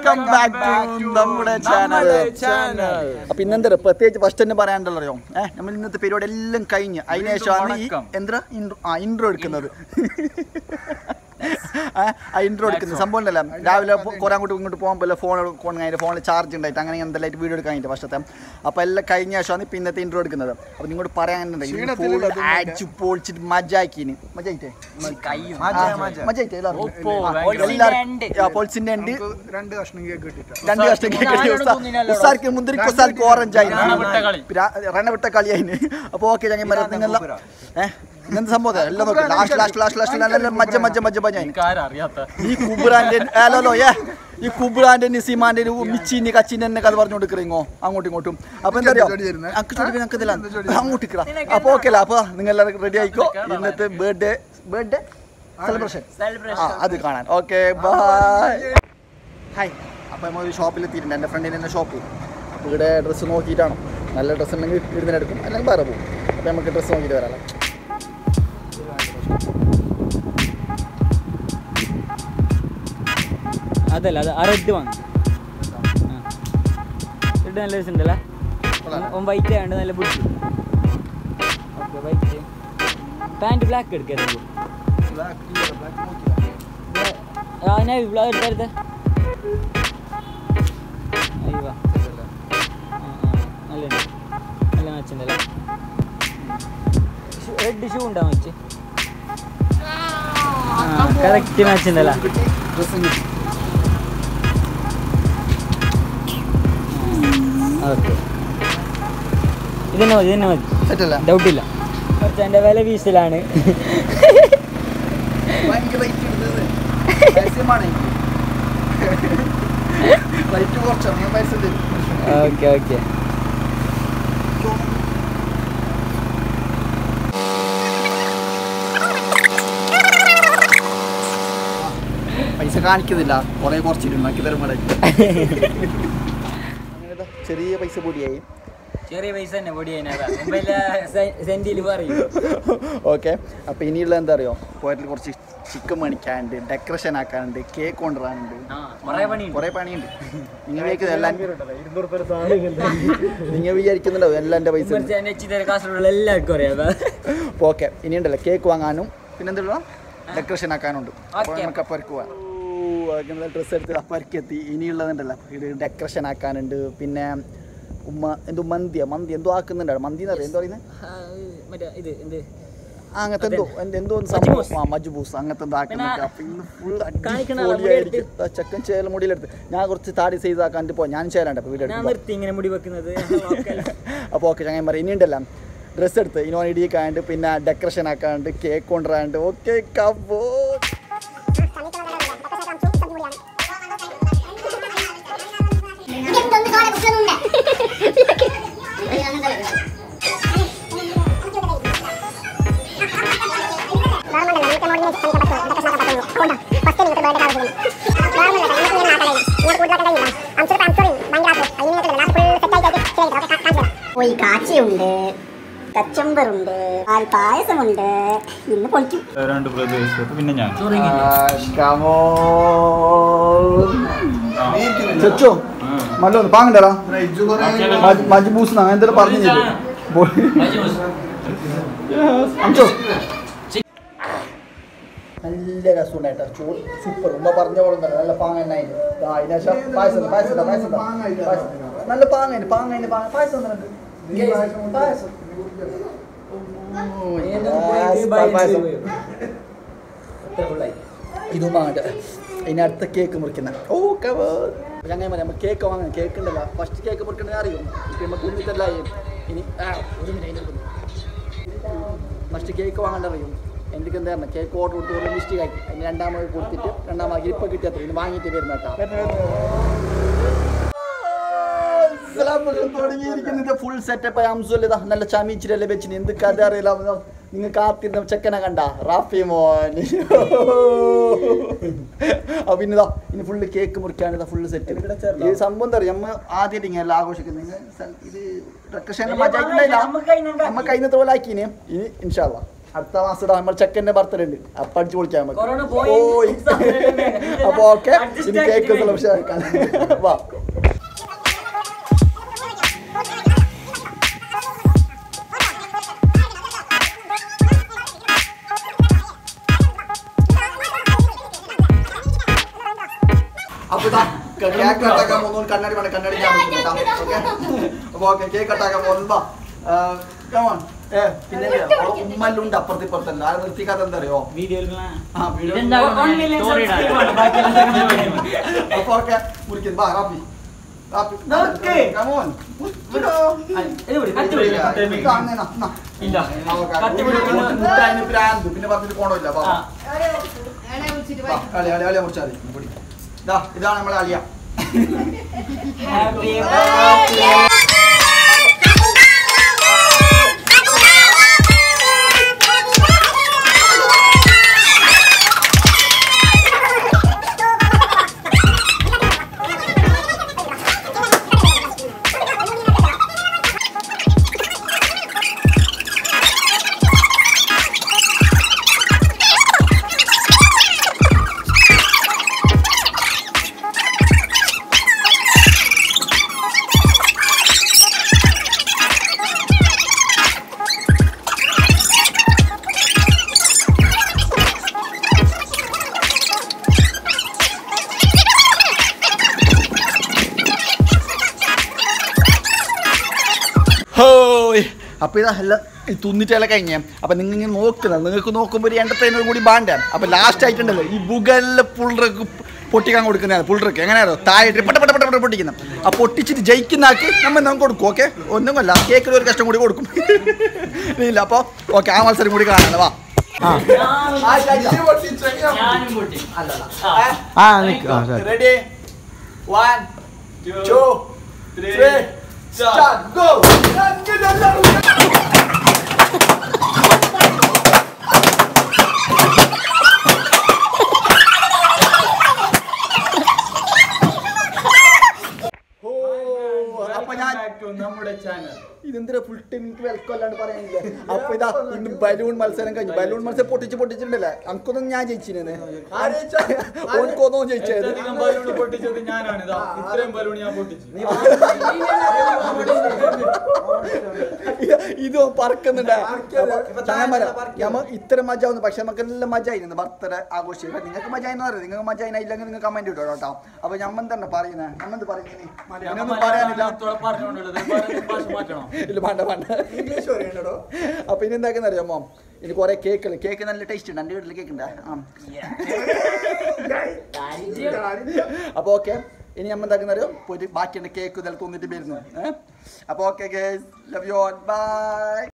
Welcome back to നമ്മുടെ channel channel. അപ്പൊ ഇന്നെന്താ പ്രത്യേകിച്ച് ഫസ്റ്റ് തന്നെ പറയാനുണ്ടല്ലോ അറിയോ ഏഹ് നമ്മൾ ഇന്നത്തെ പരിപാടി എല്ലാം കഴിഞ്ഞ് അതിനുശേഷമാണ് ഈ വണക്കം. എന്താ ഇൻട്രോ ആ ഇൻട്രോ എടുക്കുന്നത് ആ, ആ ഇൻട്രോ എടുക്കുന്നത് സംഭവം ഉണ്ടല്ലോ രാവിലെ പൊ- കുറെ അങ്ങോട്ട് ഇങ്ങോട്ട് പോകുമ്പോൾ ഫോൺ ഫോൺ കഴിഞ്ഞിട്ട് ഫോണിൽ ചാർജ് ഉണ്ടായിട്ട് അങ്ങനെ എന്തെല്ലാം വീഡിയോ എടുക്കാൻ കഴിഞ്ഞിട്ട് ഫസ്റ്റത്തെ അപ്പോൾ എല്ലാം കഴിഞ്ഞ ശേഷമാണ് ഇപ്പം ഇന്നത്തെ ഇൻട്രോ എടുക്കുന്നത് അപ്പോൾ നിങ്ങളോട് പറയാനുണ്ടെങ്കിൽ അടിച്ചു പൊളിച്ചിട്ട് മജാക്കിന് മജായിട്ടേ മജായിട്ടേ ഒപ്പോ, എല്ലാവർക്കും പൊളിച്ചിന്റെ ഉണ്ട് രണ്ട് കഷ്ണം കേക്ക് കിട്ടിട്ട് രണ്ട് കഷ്ടം ആരോടും ഉസാർക്ക് മുന്തിരിക്ക് ഉസാർക്ക് ഓറഞ്ച് റാണ വിട്ട കളി. ആയിരുന്നു റണ്ണ വിട്ട കളി അതിന് അപ്പൊ ഓക്കെ ചങ്ങന്മാരെ നിങ്ങളെല്ലാം ഏഹ് ഇങ്ങനത്തെ സംഭവം എല്ലാം നോക്കി ലാസ്റ്റ് ലാസ്റ്റ് ലാസ്റ്റ് ലാസ്റ്റ് നല്ല മജ്ജ മജ്ജ മജ്ജ മജ്ജ അതിന് എനിക്കാരും അറിയാത്ത ഈ കുബ്രാന്റെ അല്ലല്ലോ ഏ ഈ കുബ്രാന്റെ നിസിമാന്റെ മിച്ചിനി കച്ചിന്റെ തന്നെ കഥ പറഞ്ഞു കൊടുക്കറിങ്ങോ അങ്ങോട്ടും ഇങ്ങോട്ടും അപ്പൊ എന്താ അറിയോ ജോഡി തരുന്നെ? അക്ക് ചോദിക്കാൻ ഞങ്ങൾക്ക് ഇതിലാണ് അങ്ങോട്ട് ഇക്കറ അപ്പൊ ഓക്കെ അല്ല അപ്പൊ നിങ്ങൾ എല്ലാവരും റെഡി ആയിക്കോ ഇന്നത്തെ ബർത്ത്ഡേ ബർത്ത്ഡേ സെലിബ്രേഷൻ ആ അത് കാണാൻ ഓക്കെ ബൈ ഹായ് അപ്പോൾ നമ്മൾ ഒരു ഷോപ്പിൽ എത്തിയിട്ടുണ്ട് എൻ്റെ ഫ്രണ്ടിൻ്റെ തന്നെ ഷോപ്പ് അപ്പോൾ ഇവിടെ ഡ്രസ്സ് നോക്കിയിട്ടാണോ നല്ല ഡ്രസ്സ് ഉണ്ടെങ്കിൽ ഇടുന്നതിന് എടുക്കും അല്ലെങ്കിൽ വേറെ പോകും അപ്പോൾ നമുക്ക് ഡ്രസ്സ് നോക്കിയിട്ട് വരാം അതല്ല അത് ആ റെഡ് വാങ്ങി റെഡ് നല്ല രസമുണ്ടല്ലേ ഓൻ വൈറ്റ് ആയതുകൊണ്ട് നല്ല പിടിച്ചു ഓക്കെ വൈറ്റ് പാൻറ് ബ്ലാക്ക് എടുക്കരുത് ആ ഞാൻ ബ്ലാക്ക് എടുത്തരുത് അയ്യോ നല്ല നല്ല മാച്ചുണ്ടല്ലേ റെഡ് ഷൂ ഉണ്ടാവും വെച്ച് കറക്റ്റ് മാച്ച് ഉണ്ടല്ലോ ഡ്രസ്സും കിട്ടി ഓക്കെ ഇതന്നെ മതി ഇതന്നെ മതി സെറ്റല്ല ഡൗട്ടില്ല കുറച്ച് എൻ്റെ വില വീശലാണ് ഭയങ്കര റേറ്റ് എടുത്തത് പരസ്യമാണ് റേറ്റ് കുറച്ചാണ് ഞാൻ പരസ്യം തരും ഓക്കെ ഓക്കെ പൈസ കാണിക്കുന്നില്ല കുറേ കുറച്ചിട്ടുണ്ട് ബാക്കി തരും കൂടെ ചെറിയ പൈസ പൊടിയായി ചെറിയ പൈസ തന്നെ പൊടി സെന്റിൽ പറയും ഓക്കെ അപ്പോൾ ഇനിയുള്ള എന്താ അറിയോ പോയറ്റിൽ കുറച്ച് ചിക്കൻ മേടിക്കാനുണ്ട് ഡെക്കറേഷൻ ആക്കാനുണ്ട് കേക്ക് കൊണ്ടുവരാനുണ്ട് ആ കുറേ പണിയുണ്ട് കുറേ പണിയുണ്ട് നിങ്ങൾ വിചാരിക്കുന്നത് എല്ലാം നിങ്ങൾ വിചാരിക്കുന്നുണ്ടാവും എല്ലാം എൻ്റെ പൈസ ഉണ്ട്. നെച്ചിത്തര കാസർഗോഡ് എല്ലാവർക്കും അറിയാം അപ്പോൾ ഓക്കെ ഇനിയുണ്ടല്ലോ കേക്ക് വാങ്ങാനും പിന്നെന്തുള്ള ഡെക്കറേഷൻ ആക്കാനുണ്ട് അപ്പോൾ Okay. നമുക്ക് അപ്പർക്ക് പോവാം അങ്ങനെ ഡ്രസ്സ് എടുത്ത് അപ്പർക്ക് എത്തി ഇനിയുള്ളതുണ്ടല്ലോ ഇത് ഡെക്കറേഷൻ ആക്കാനുണ്ട് പിന്നെ ഉമ്മ എന്തോ മന്തിയാ മന്തി എന്തോ ആക്കുന്നുണ്ടാവും മന്തി എന്ന് പറയുന്നത് എന്തോ പറയുന്നത് മറ്റേ ഇത് എന്ത് ആ, അങ്ങനത്തെ എന്തോ എന്ത് എന്തോ ഒന്ന് മജ്ബൂസ്. സംഭവം ആ മജ്ബൂസ് അങ്ങനത്തെ എന്തോ ആക്കുന്നുണ്ട് അപ്പൊ ഇന്ന് ഫുൾ കാണിക്കണ അടിപൊളിയായിരിക്കും ആ, ചെക്കൻ ചേല മുടിയിലെടുത്ത് ഞാൻ കുറച്ച് താടി സൈസ് ആക്കാൻ പോ ഞാൻ ചേലാണ്ട് അപ്പോൾ വീഡിയോ ഞാൻ എടുക്കുമ്പോൾ നിർത്തി ഇങ്ങനെ മുടി വെക്കുന്നത് അപ്പോൾ ഓക്കെ ചങ്ങൻ പറയും ഇനിയുണ്ടല്ലോ ഡ്രസ്സ് എടുത്ത് ഇനോൺ ഇടിയൊക്കെ പിന്നെ ഡെക്കറേഷൻ ആക്കാണ്ട് കേക്ക് കൊണ്ടുവരാണ്ട് ഓക്കെ കപ്പോ പോയി കാച്ചിയുണ്ട് കച്ചമ്പറുണ്ട് പാൽ പായസമുണ്ട് ഇന്ന് പൊളിക്കും രണ്ട് ബ്രദേഴ്സ് പിന്നെ ഞാൻ ചച്ചോ മല്ലോ പാങ്ങണ്ടടാ മജ്ബൂസ് എന്തെങ്കിലും പറഞ്ഞു അഞ്ചോ നല്ല രസമുണ്ടായിട്ടാ ചോറ് സൂപ്പർ ഉമ്മ പറഞ്ഞ പോലെ തന്നെ നല്ല പാങ്ങനായിട്ട് അതിനുശേഷം പായസം പായസം ഇതാ, പായസം ഇതാ, പായസം. നല്ല പാങ്ങായിട്ട് പാങ്ങായിട്ട് പാങ്ങ പായസം തന്നിട്ടുണ്ട്. പായസം ഓ, yes, പായസം ഇതും വാങ്ങട്ടെ ഇനി അടുത്ത കേക്ക് മുറിക്കുന്ന ഓ ഞങ്ങൾ നമ്മൾ കേക്ക് വാങ്ങാം കേക്ക് ഉണ്ടല്ലോ ഫസ്റ്റ് കേക്ക് മുറിക്കണത് അറിയും ഇപ്പം നമുക്ക് കുഞ്ഞിട്ടല്ലായി ഇനി ആ ഒരു മിനിറ്റ് ഫസ്റ്റ് കേക്ക് വാങ്ങേണ്ട അറിയും എനിക്ക് എന്തായിരുന്നു കേക്ക് ഓർഡർ കൊടുത്ത് ഒരു മിസ്റ്റേക്ക് ആക്കി അതിന് രണ്ടാമത് കൊടുത്തിട്ട് രണ്ടാമത് ഇപ്പം കിട്ടിയത് ഇനി വാങ്ങിയിട്ട് വരുന്ന തുടങ്ങിയിരിക്കുന്നത് ഫുൾ സെറ്റപ്പ് അംസുല്ല ഇതാ നല്ല ചമീച്ചിരല്ലേ വെച്ചിന് എന്ത് കഥ അറിയില്ല നിങ്ങൾ കാത്തിരുന്ന ചെക്കനെ കണ്ട റാഫി മോൻ അപ്പൊ പിന്നെ ഇതാ ഇനി ഫുള്ള് കേക്ക് മുറിക്കാണ് ഇതാ ഫുള്ള് സെറ്റ് ഈ സംഭവം എന്താ പറയുക നമ്മ ആദ്യമായിട്ട് ഇങ്ങനെ ആഘോഷിക്കുന്നത് നിങ്ങൾ സ- ഇത് ഡെക്കറേഷൻ മജായിട്ടുണ്ടായില്ല നമ്മ കഴിഞ്ഞ പോലെ ആക്കിന് ഇനി ഇൻഷാല്ല അടുത്ത മാസം ഇടാം നമ്മൾ ചെക്കൻ്റെ ബർത്ത്ഡേ ഉണ്ട് അപ്പൊ അടിച്ച് പൊളിക്കാൻ നമുക്ക് കൊറോണ പോയി. പോയി അപ്പൊ ഓക്കെ Adjust ഇനി കേക്ക് ആക്കിയിട്ട് സെലബ്രേഷൻ ആക്കാൻ വാ അപ്പൊ ഇതാ കേക്ക് കട്ടാക്കാൻ പോകുന്നു കണ്ണാടി വേണം കണ്ണാടി ഞാൻ വെക്കുന്നു കേട്ടോ ഓക്കെ അപ്പൊ ഓക്കെ കേക്ക് കട്ടാക്കാൻ പോകുന്നു വാ കമോൺ ഏ പിന്നെ ഉമ്മല്ലുണ്ട് അപ്പുറത്ത് ഇപ്പുറത്തല്ല ആരെ നിർത്തിക്കാത്ത എന്താ അറിയോ വീഡിയോയിൽ ആ വീഡിയോ One million subscribers ആണ്. ബാക്കിയെല്ലാം അപ്പൊ ഓക്കെ മുറിക്കുന്നു വാ റാപ്പി റാപ്പി നോക്ക്. കമോൺ ഇത് പിടി, കത്തി പിടി. ഇല്ല കത്തി പിടിക്കുന്നു. മുട്ടായിന് പ്രാന്ത് പിന്നെ പറഞ്ഞിട്ട് പോണമില്ല വാ ആ. വാ, കളി കളി കളി മുറിച്ചാൽ മതി പിടി. ഇതാ ഇതാണ് നമ്മളെ അലിയ Happy birthday. ഹോയ് അപ്പൊ ഇതാ അല്ല തുന്നിട്ടെല്ലാം കഴിഞ്ഞ അപ്പൊ നിങ്ങൾ ഇങ്ങനെ നോക്കുന്നത് നിങ്ങൾക്ക് നോക്കുമ്പോൾ ഒരു എന്റർടൈനർ കൂടി ബാണ്ട അപ്പൊ ലാസ്റ്റ് ആയിട്ടുണ്ടല്ലോ ഈ ബുഗലിലെ പുള്ളർക്ക് പൊട്ടിക്കാൻ കൊടുക്കുന്നതാണ് പുള്ളർക്ക് എങ്ങനെയാണോ താഴെ പെട്ട പെട്ട പെട്ട പെട്ട പൊട്ടിക്കുന്നത് ആ പൊട്ടിച്ചിട്ട് ജയിക്കുന്ന ആൾക്ക് നമ്മൾ നമുക്ക് കൊടുക്കും ഓക്കെ ഒന്നും കൊല്ല കേക്കിൽ ഒരു കഷ്ടം കൂടി കൊടുക്കും ഇല്ല അപ്പോൾ ഓക്കെ ആ മത്സരം കൂടി കാണാൻ വാ ഞാനും പൊട്ടി ആ ready one two three start go അപ്പൊ ഞാൻ നമ്മുടെ ചാനൽ ഇതെന്തിനാ ഫുൾ ടൈം എനിക്ക് വെൽക്കം അല്ലാണ്ട് പറയാനില്ല അപ്പൊ ഇതാ ഇന്ന് ബലൂൺ മത്സരം കഴിഞ്ഞു ബലൂൺ മത്സരം പൊട്ടിച്ച് പൊട്ടിച്ചിട്ടുണ്ടല്ലേ അനക്കൊന്നും ഞാൻ ജയിച്ചിനെ ഓനക്കൊന്നും ജയിച്ചത് ഏറ്റവും ബലൂൺ പൊട്ടിച്ചത് ഞാനാണ് ഇതാ ഇത്രയും ബലൂൺ ഞാൻ പൊട്ടിച്ചു ഇത് പറക്കുന്നുണ്ട് ഞമ്മ ഇത്ര മജ വന്നു പക്ഷെ നമുക്ക് എല്ലാം മജ ആയിരുന്നു ബർത്ത്ഡേ ആഘോഷിക്കുക നിങ്ങൾക്ക് മജ എന്ന് പറയുന്നത് നിങ്ങൾക്ക് മജ ഇല്ലെങ്കിൽ നിങ്ങൾ കമന്റ് ഇട്ടോ കേട്ടോ അപ്പൊ ഞമ്മ തന്നെ പറയുന്നത് നമ്മന്ത് പറയുന്നത് പറയാനില്ല പറഞ്ഞുകൊണ്ടുള്ളത് ഭാഷ മാറ്റണോ ഇല്ല വേണ്ട വേണ്ട ഇംഗ്ലീഷ് പറയണ്ടോ അപ്പൊ ഇനി എന്താക്കുന്ന അറിയാമോ ഇനി കുറെ കേക്ക് കേക്ക് നല്ല ടേസ്റ്റ് ഉണ്ട് എൻ്റെ വീട്ടിൽ കേക്ക് ഉണ്ട് അപ്പൊ ഓക്കെ ഇനി നമ്മൾ എന്താക്കുന്ന അറിയോ പോയിട്ട് ബാക്കിയുണ്ട് കേക്ക് ഇതെല്ലാം തോന്നിട്ട് വരുന്നു ഏഹ് അപ്പൊ okay love you all by